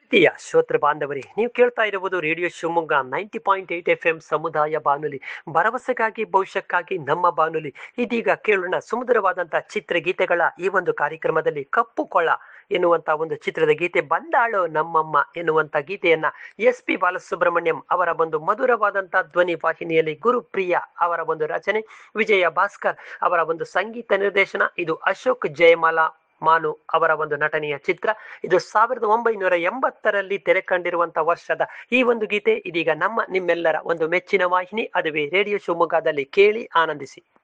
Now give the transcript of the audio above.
ಪ್ರೀತಿಯ ಶ್ರೋತೃ ಬಾಂಧವರೇ ನೀವು ಕೇಳ್ತಾ ಇರುವುದು radio Shivamogga ninety point eight F M ಸಮುದಾಯ ಬಾನುಲಿ ಭರವಸೆಗಾಗಿ ಭವಿಷ್ಯಕ್ಕಾಗಿ ನಮ್ಮ ಬಾನುಲಿ ಇದೀಗ ಕೇಳೋಣ ಸುಮಧುರವಾದಂತಹ ಚಿತ್ರಗೀತೆಗಳ ಈ ಒಂದು ಕಾರ್ಯಕ್ರಮದಲ್ಲಿ ಕಪ್ಪು ಕೊಳ ಎನ್ನುವಂತ ಒಂದು ಚಿತ್ರದ ಗೀತೆ ಬಂದಾಳು ನಮ್ಮಮ್ಮ ಎನ್ನುವಂತ ಗೀತೆಯನ್ನ ಎಸ್ ಪಿ ಬಾಲಸುಬ್ರಹ್ಮಣ್ಯಂ ಅವರ ಒಂದು ಮಧುರವಾದಂತಹ ಧ್ವನಿ ವಾಹಿನಿಯಲ್ಲಿ ಗುರುಪ್ರಿಯ ಅವರ ಒಂದು ರಚನೆ ವಿಜಯ ಭಾಸ್ಕರ್ ಅವರ ಒಂದು ಸಂಗೀತ ನಿರ್ದೇಶನ ಇದು ಅಶೋಕ್ ಜಯಮಾಲಾ ಮಾನು ಅವರ ಒಂದು ನಟನೆಯ ಚಿತ್ರ ಇದು ಸಾವಿರದ ಒಂಬೈನೂರ ಎಂಬತ್ತರಲ್ಲಿ ತೆರೆ ಕಂಡಿರುವಂತಹ ವರ್ಷದ ಈ ಒಂದು ಗೀತೆ ಇದೀಗ ನಮ್ಮ ನಿಮ್ಮೆಲ್ಲರ ಒಂದು ಮೆಚ್ಚಿನ ವಾಹಿನಿ ಅದುವೇ ರೇಡಿಯೋ ಶಿವಮೊಗ್ಗದಲ್ಲಿ ಕೇಳಿ ಆನಂದಿಸಿ